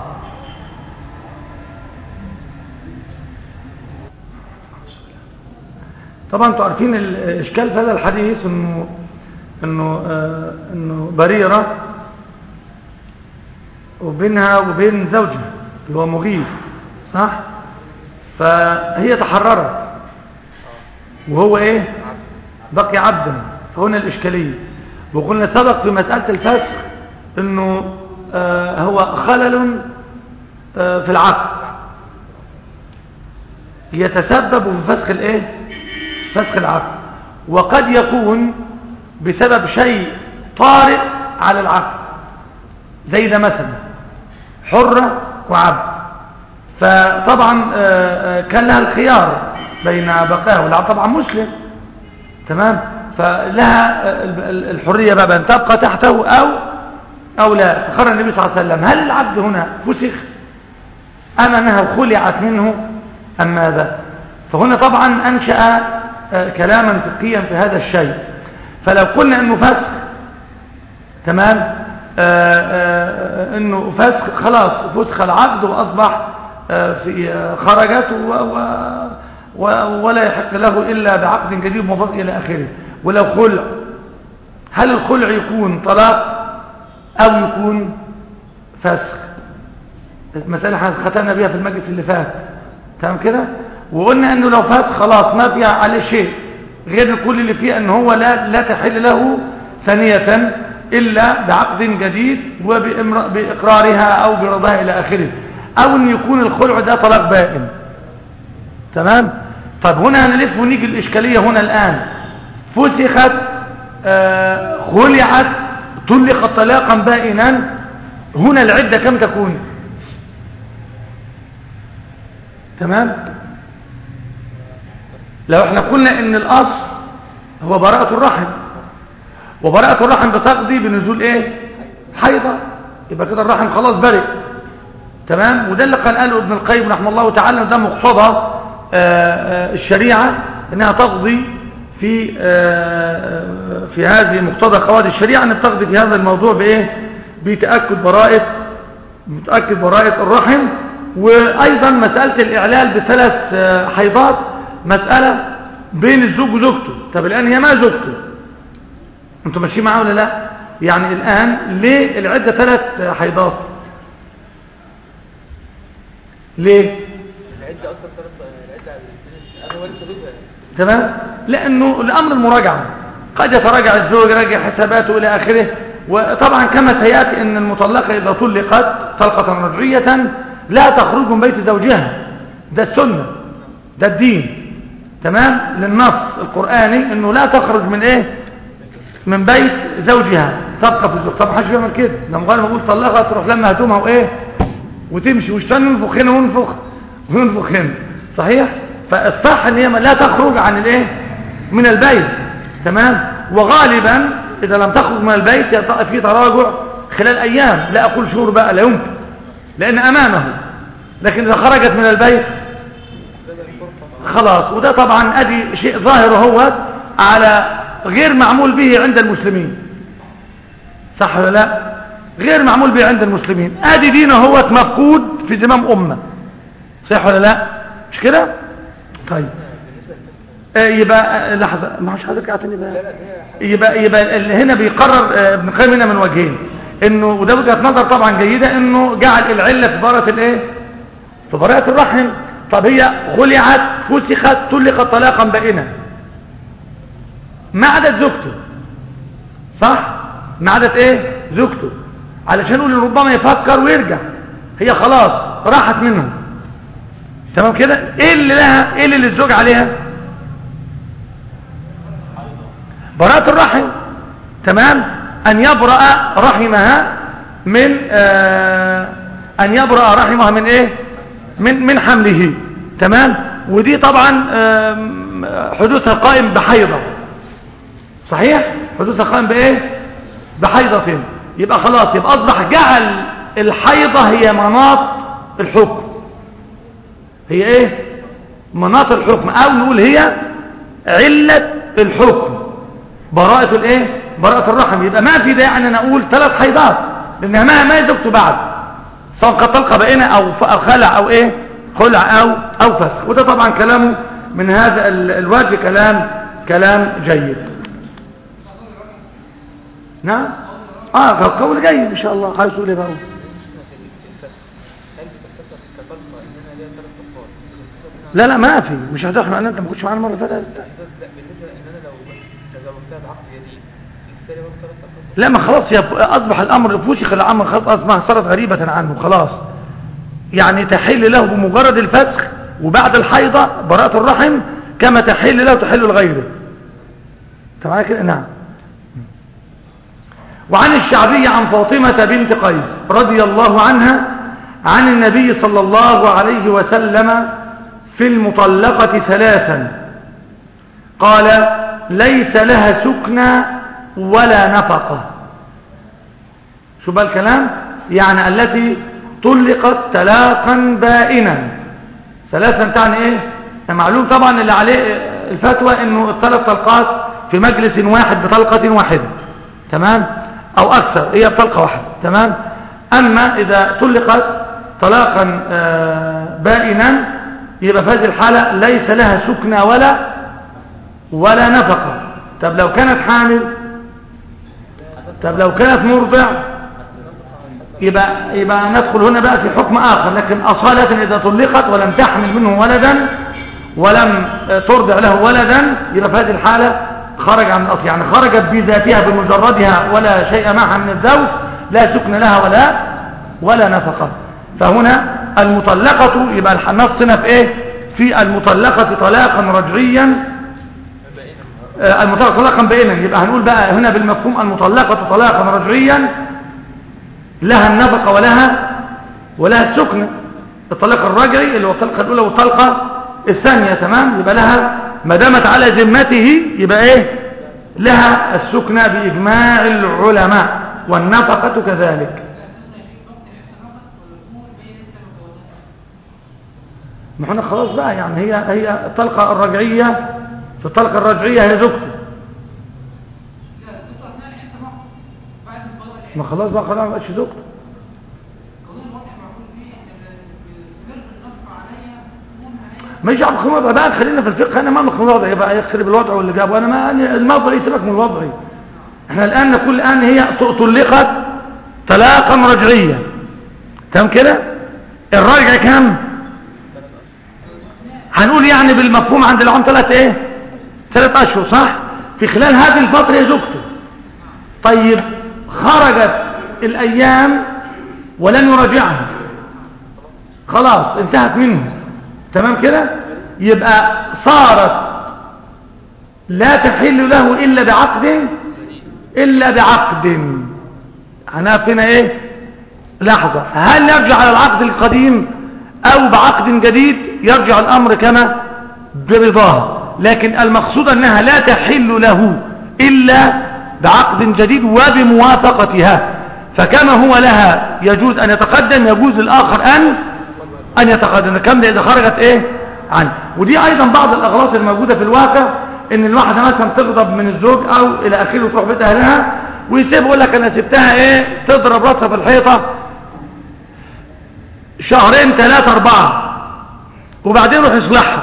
طبعا انتوا عارفين الاشكال في هذا الحديث انه انه آه انه بريره وبينها وبين زوجها اللي هو مغيث صح فهي تحررت وهو ايه بقي عبدا فهنا الاشكاليه وقلنا سبق في مساله الفسخ انه آه هو خلل آه في العقل يتسبب في فسخ الايه فسخ العقل وقد يكون بسبب شيء طارئ على العقل زي ده مثلا حرة وعبد فطبعا آه، آه، كان لها الخيار بين بقاء والعبد طبعا مسلم تمام فلها آه، ال- ال- الحرية بقى بأن تبقى تحته أو أو لا فقرر النبي صلى الله عليه وسلم هل العبد هنا فسخ أم أنها خلعت منه أم ماذا فهنا طبعا أنشأ آه، كلاما فقهيا في هذا الشيء فلو قلنا أنه فسخ تمام آه، آه، انه فسخ خلاص فسخ العقد واصبح آه، في آه، خرجت و و و ولا يحق له الا بعقد جديد مفضل الى اخره ولو خلع هل الخلع يكون طلاق او يكون فسخ المسألة احنا ختمنا بيها في المجلس اللي فات تمام كده وقلنا انه لو فات خلاص ما فيها عليه شيء غير كل اللي فيه ان هو لا لا تحل له ثانية الا بعقد جديد وباقرارها او برضاها الى اخره او ان يكون الخلع ده طلاق بائن تمام طب هنا هنلف ونيجي الاشكالية هنا الان فسخت آه خلعت طلقت طلاقا بائنا هنا العدة كم تكون تمام لو احنا قلنا ان الاصل هو براءة الرحم وبراءة الرحم بتقضي بنزول ايه حيضة يبقى كده الرحم خلاص برئ تمام وده اللي كان قاله ابن القيم رحمه الله تعالى ده مقتضى آه، آه، الشريعة انها تقضي في آه، آه، في هذه مقتضى قواعد الشريعة ان بتقضي في هذا الموضوع بايه بتأكد براءة متأكد براءة الرحم وأيضا مسألة الإعلال بثلاث آه، حيضات مسألة بين الزوج وزوجته طب الآن هي ما زوجته انتوا ماشيين معاه ولا لا يعني الآن ليه العدة ثلاث آه، حيضات ليه العدة أصلا طرف العدة أنا هو لسه زوجها تمام لانه الامر المراجعه قد يتراجع الزوج يراجع حساباته الى اخره وطبعا كما سياتي ان المطلقه اذا طلقت طلقه رجعيه لا تخرج من بيت زوجها ده السنه ده الدين تمام للنص القراني انه لا تخرج من ايه من بيت زوجها تبقى في الزوج طب محدش بيعمل كده لما قال بقول طلقها تروح لما هدومها وايه وتمشي واشتغل ينفخ هنا وينفخ وينفخ هنا صحيح فالصح ان هي لا تخرج عن الايه من البيت تمام وغالبا اذا لم تخرج من البيت يبقى في تراجع خلال ايام لا اقول شهور بقى لا يمكن لان امامه لكن اذا خرجت من البيت خلاص وده طبعا ادي شيء ظاهر هو على غير معمول به عند المسلمين صح ولا لا غير معمول به عند المسلمين ادي دينه هو مفقود في زمام امه صح ولا لا مش كده طيب آه، يبقى آه، لحظه ما هوش حضرتك اعطيني بقى يبقى يبقى ال- هنا بيقرر آه، ابن القيم هنا من وجهين انه وده وجهه نظر طبعا جيده انه جعل العله في براءه الايه في براءه الرحم طب هي خلعت فسخت طلقت طلاقا بائنا ما عدت زوجته صح ما عدت ايه زوجته علشان نقول إن ربما يفكر ويرجع هي خلاص راحت منه تمام كده ايه اللي لها ايه اللي للزوج عليها براءة الرحم تمام ان يبرأ رحمها من آه ان يبرأ رحمها من ايه من من حمله تمام ودي طبعا آم، حدوثها قائم بحيضة صحيح حدوثها قائم بايه بحيضة يبقى خلاص يبقى اصبح جعل الحيضة هي مناط الحكم هي ايه مناط الحكم او نقول هي علة الحكم براءة الايه براءة الرحم يبقى ما في داعي ان انا اقول ثلاث حيضات لانها ما ما زوجته بعد سواء قد طلقه بينه او ف- أو خلع او ايه خلع او او فسخ وده طبعا كلامه من هذا ال- الوجه كلام كلام جيد نعم اه قول جيد ان شاء الله عايز تقول ايه بقى الفسخ هل بتختصر كطلقه ان انا ليا ثلاث طلقات بتختصر منها لا لا ما في مش هتحمل ان انت ما كنتش معانا المره اللي فاتت لا بالنسبه ان انا لو تزوجتها بعقد جديد لسه لي برضه ثلاث طلقات لا ما خلاص يا اصبح الامر فسخ الامر خلاص اصبح صارت غريبه عنه خلاص يعني تحل له بمجرد الفسخ وبعد الحيضه براءه الرحم كما تحل له تحل لغيره تمام كده نعم وعن الشعبي عن فاطمة بنت قيس رضي الله عنها عن النبي صلى الله عليه وسلم في المطلقة ثلاثا قال ليس لها سكنى ولا نفقة شو بقى الكلام يعني التي طلقت طلاقا بائنا ثلاثا تعني ايه معلوم طبعا اللي عليه الفتوى انه الثلاث طلقات في مجلس واحد بطلقة واحدة تمام او اكثر هي بطلقة واحدة تمام اما اذا طلقت طلاقا آه، بائنا يبقى في هذه الحالة ليس لها سكنى ولا ولا نفقة طب لو كانت حامل طب لو كانت مرضع يبقى يبقى ندخل هنا بقى في حكم آخر لكن أصالة إذا طلقت ولم تحمل منه ولدا ولم ترضع له ولدا يبقى في هذه الحالة خرج عن الأصل يعني خرجت بذاتها بمجردها ولا شيء معها من الزوج لا سكن لها ولا ولا نفقة فهنا المطلقة يبقى النص هنا في ايه في المطلقة طلاقا رجعيا آه، المطلقة طلاقا بائنا يبقى هنقول بقى هنا بالمفهوم المطلقة طلاقا رجعيا لها النفقة ولها ولها السكن الطلاق الرجعي اللي هو الطلقة الأولى والطلقة الثانية تمام يبقى لها ما دامت على ذمته يبقى ايه لها السكنى بإجماع العلماء والنفقة كذلك ما احنا خلاص بقى يعني هي هي الطلقة الرجعية في الطلقة الرجعية هي زوجته ما خلاص بقى خلاص ما بقتش زوجته مش عم خمر بقى خلينا في الفقه انا ما مخ الوضع يبقى يخرب الوضع واللي جابه انا ما أنا الموضع يسيبك من الوضع احنا الان نقول الان هي طلقت طلاقا رجعيا تمام كده الرجع كام هنقول يعني بالمفهوم عند العام ثلاث ايه ثلاث اشهر صح في خلال هذه الفتره هي زوجته طيب خرجت الايام ولن يراجعها خلاص انتهت منه تمام كده يبقى صارت لا تحل له الا بعقد الا بعقد هنقف هنا ايه لحظه هل يرجع على العقد القديم او بعقد جديد يرجع الامر كما برضاه لكن المقصود انها لا تحل له الا بعقد جديد وبموافقتها فكما هو لها يجوز ان يتقدم يجوز للاخر ان ان يتقدم كم ده اذا خرجت ايه عنه ودي ايضا بعض الاغلاط الموجوده في الواقع ان الواحده مثلا تغضب من الزوج او الى اخره وتروح بيت اهلها ويسيب يقول لك انا سبتها ايه تضرب راسها في الحيطه شهرين ثلاثة أربعة وبعدين يروح يصلحها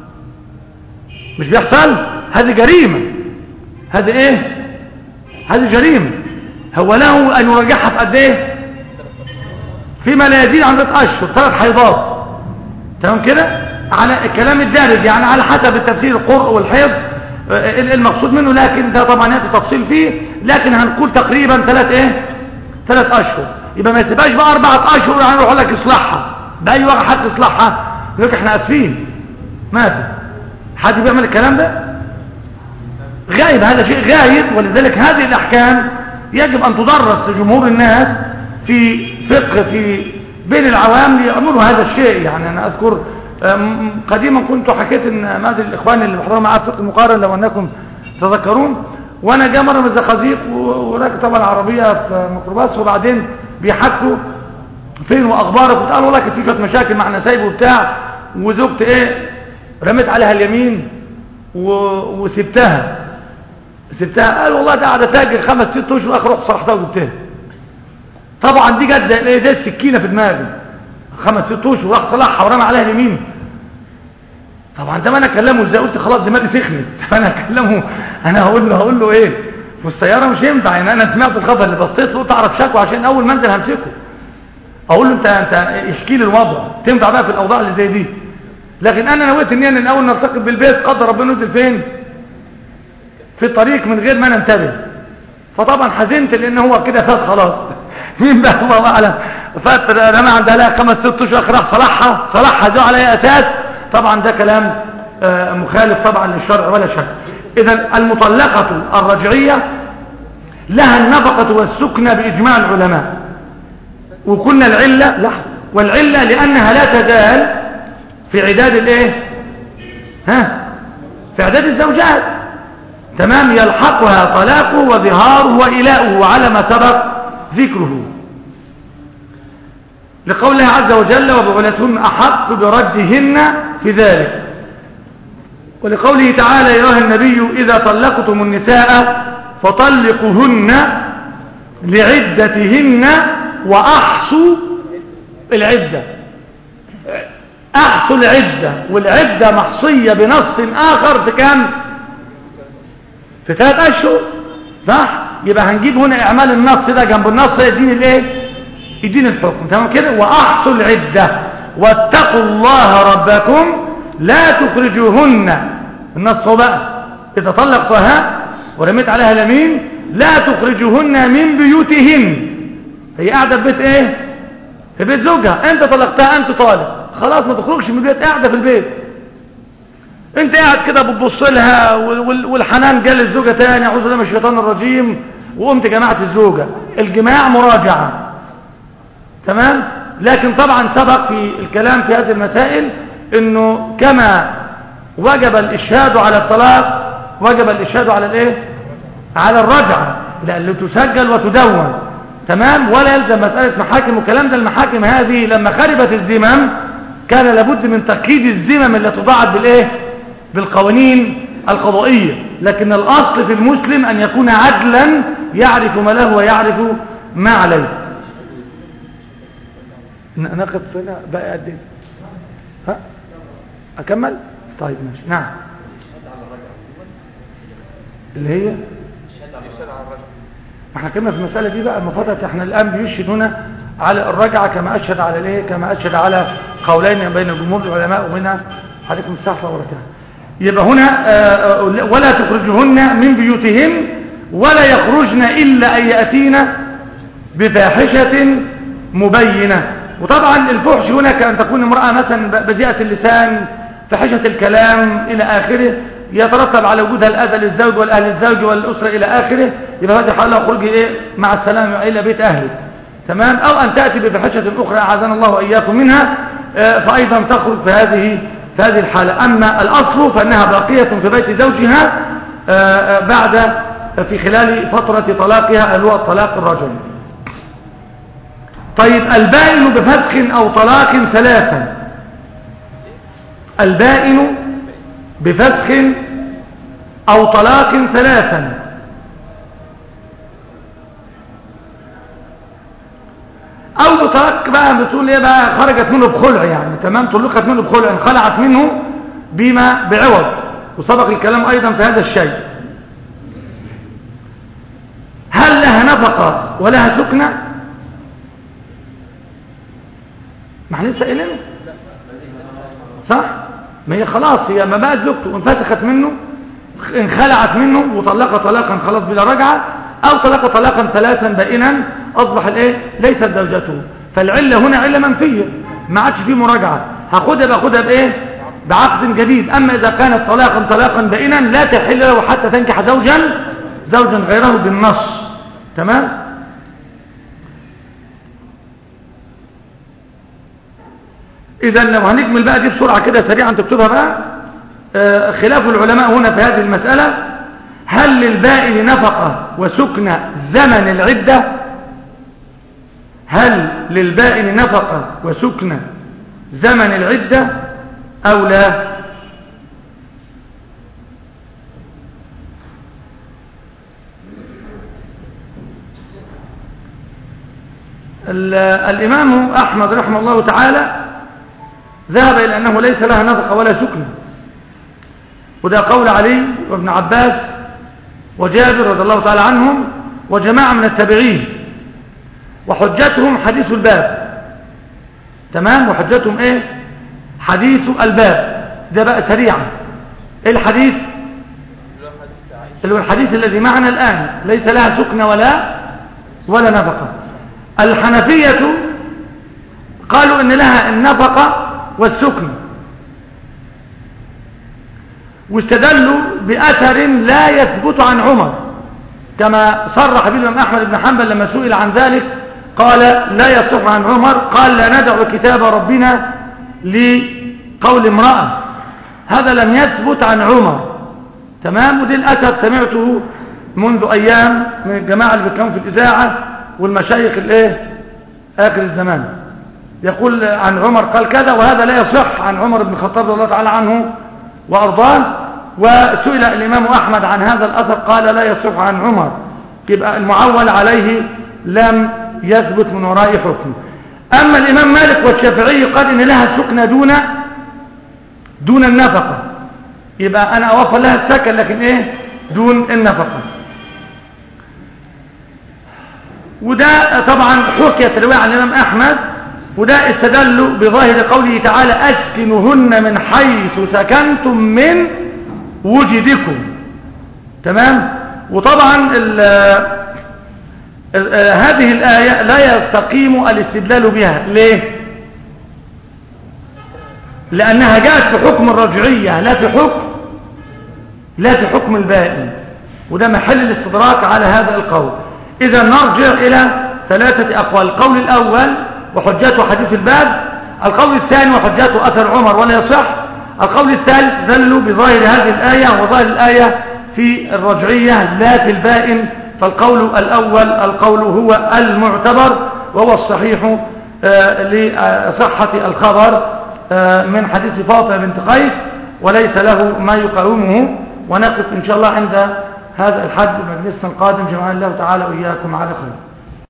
مش بيحصل هذه جريمة هذه ايه هذه جريمة هو له ان يراجعها في قد ايه فيما لا يزيد عن ثلاث اشهر ثلاث حيضات تمام كده على الكلام الدارج يعني على حسب التفسير القرء والحيض آه، المقصود منه لكن ده طبعا ياتي تفصيل فيه لكن هنقول تقريبا ثلاث ايه ثلاث اشهر يبقى ما يسيبهاش بقى اربعة اشهر يعني يروح لك اصلحها باي وقت حد يصلحها يقول لك احنا اسفين ما في حد بيعمل الكلام ده غايب هذا شيء غايب ولذلك هذه الاحكام يجب ان تدرس لجمهور الناس في فقه في بين العوام ليأمروا هذا الشيء يعني انا اذكر أم، قديما كنت حكيت ان ماذا الاخوان اللي بيحضروا معاه فقه المقارن لو انكم تذكرون وانا جاء مره من الزقازيق و- وراكب طبعا عربيه في ميكروباص وبعدين بيحكوا فين واخبارك كنت قال والله كانت في شويه مشاكل مع نسايب وبتاع وزوجتي ايه رميت عليها اليمين و... وسبتها سبتها قال والله ده قاعده تاجر خمس ست اشهر اخر رحت صرحتها وجبتها طبعا دي جت زي ايه زي السكينه في دماغي خمس ست اشهر راح صلحها ورمى عليها اليمين طبعا ده ما انا اكلمه ازاي قلت خلاص دماغي سخنت فانا اكلمه انا هقول له هقول له ايه في السياره مش ينفع يعني انا سمعت الخبر اللي بصيت له تعرف شكوى عشان اول منزل همسكه اقول له انت انت احكي لي الوضع تنفع بقى في الاوضاع اللي زي دي لكن انا نويت ان انا الاول نرتقب بالبيت قدر ربنا نزل فين في الطريق من غير ما ننتبه فطبعا حزنت لان هو كده فات خلاص مين بقى الله اعلم فات رمى عندها لها خمس ست اشهر راح صلحها صلحها ده على اي اساس طبعا ده كلام آه، مخالف طبعا للشرع ولا شك اذا المطلقه الرجعيه لها النفقه والسكنى باجماع العلماء وكنا العله لحظه والعله لانها لا تزال في عداد الايه ها في عداد الزوجات تمام يلحقها طلاقه وظهاره وإلاؤه على ما سبق ذكره لقوله عز وجل وبعلتهن أحق بردهن في ذلك ولقوله تعالى يا أيها النبي إذا طلقتم النساء فطلقهن لعدتهن وأحصوا العدة أحصوا العدة والعدة محصية بنص آخر في كام في ثلاث أشهر صح يبقى هنجيب هنا إعمال النص ده جنب النص يدين الايه يدين الحكم تمام كده وأحصوا العدة واتقوا الله ربكم لا تخرجوهن النص هو بقى إذا طلقتها ورميت عليها اليمين لا تخرجوهن من بيوتهن هي قاعدة في بيت ايه في بيت زوجها انت طلقتها انت طالق خلاص ما تخرجش من البيت قاعدة في البيت انت قاعد كده بتبص لها وال- والحنان جال الزوجة تاني اعوذ بالله من الشيطان الرجيم وقمت جماعة الزوجة الجماع مراجعة تمام لكن طبعا سبق في الكلام في هذه المسائل انه كما وجب الاشهاد على الطلاق وجب الاشهاد على الايه على الرجعة لأنه تسجل وتدون تمام ولا يلزم مسألة محاكم والكلام ده المحاكم هذه لما خربت الزمام كان لابد من تقييد الزمم اللي تضاعف بالايه بالقوانين القضائية لكن الأصل في المسلم أن يكون عدلا يعرف ما له ويعرف ما عليه ن- نقف هنا بقى قد ايه ها أكمل طيب ماشي نعم اللي هي يشهد على الرجل احنا كنا في المسألة دي بقى المفروض احنا الآن بيشهد هنا على الرجعة كما أشهد على الايه كما أشهد على قولين بين جمهور العلماء ومنها عليكم الساحة وبركاته يبقى هنا آه، آه، ولا تخرجهن من بيوتهن ولا يخرجن إلا أن يأتين بفاحشة مبينة وطبعا الفحش هنا كأن تكون امرأة مثلا بذيئة اللسان فحشة الكلام إلى آخره يترتب على وجودها الأذى للزوج والأهل الزوج والأسرة إلى آخره يبقى هذه حالة خروجي إيه مع السلامة إلى بيت أهلك تمام أو أن تأتي بفحشة أخرى أعاذنا الله وإياكم منها آه، فأيضا تخرج في هذه في هذه الحالة أما الأصل فإنها باقية في بيت زوجها آه، آه، بعد في خلال فترة طلاقها اللي هو الطلاق الرجل طيب البائن بفسخ أو طلاق ثلاثا البائن بفسخ أو طلاق ثلاثا أو بطلاق بقى بتقول إيه بقى خرجت منه بخلع يعني تمام طلقت منه بخلع انخلعت منه بما بعوض وسبق الكلام أيضا في هذا الشيء هل لها نفقة ولها سكنة ما احنا لسه قايلين صح ما هي خلاص هي ما بقت زوجته وانفسخت منه انخلعت منه وطلق طلاقا خلاص بلا رجعه او طلق طلاقا ثلاثا بائنا اصبح الايه ليست زوجته فالعله هنا عله منفيه ما عادش فيه مراجعه هاخدها باخدها بايه بعقد جديد اما اذا كانت طلاقا طلاقا بائنا لا تحل له حتى تنكح زوجا زوجا غيره بالنص تمام اذا لو هنكمل بقى دي بسرعه كده سريعا تكتبها بقى آه، خلاف العلماء هنا في هذه المسألة هل للبائن نفقة وسكن زمن العدة هل للبائن نفقة وسكن زمن العدة أو لا ال- الإمام أحمد رحمه الله تعالى ذهب إلى أنه ليس لها نفقة ولا سكن وده قول علي وابن عباس وجابر رضي الله تعالى عنهم وجماعة من التابعين وحجتهم حديث الباب تمام وحجتهم ايه حديث الباب ده بقى سريعا ايه الحديث اللي هو حديث عائشة اللي هو الحديث الذي معنا الآن ليس لها سكن ولا ولا نفقة الحنفية قالوا ان لها النفقة والسكن واستدلوا بأثر لا يثبت عن عمر كما صرح به الإمام أحمد بن حنبل لما سئل عن ذلك قال لا يصح عن عمر قال لا ندع كتاب ربنا لقول امرأة هذا لم يثبت عن عمر تمام ودي الأثر سمعته منذ أيام من الجماعة اللي بيتكلموا في الإذاعة والمشايخ الايه آخر الزمان يقول عن عمر قال كذا وهذا لا يصح عن عمر بن الخطاب رضي الله تعالى عنه وأرضاه وسئل الإمام أحمد عن هذا الأثر قال لا يصح عن عمر يبقى المعول عليه لم يثبت من وراء حكم أما الإمام مالك والشافعي قال إن لها سكنة دون دون النفقة يبقى أنا أوفر لها السكن لكن إيه دون النفقة وده طبعا حكيت رواية عن الإمام أحمد وده استدلوا بظاهر قوله تعالى أسكنهن من حيث سكنتم من وجدكم تمام وطبعا ال ال هذه الآية لا يستقيم الاستدلال بها ليه لأنها جاءت في حكم الرجعية لا في حكم لا في حكم البائن وده محل الاستدراك على هذا القول إذا نرجع إلى ثلاثة أقوال القول الأول وحجته حديث الباب القول الثاني وحجته أثر عمر ولا يصح القول الثالث دلوا بظاهر هذه الآية وظاهر الآية في الرجعية لا في البائن فالقول الأول القول هو المعتبر وهو الصحيح آه لصحة الخبر آه من حديث فاطمة بنت قيس وليس له ما يقاومه ونقف إن شاء الله عند هذا الحد مجلسنا القادم جمعنا الله تعالى وإياكم على خير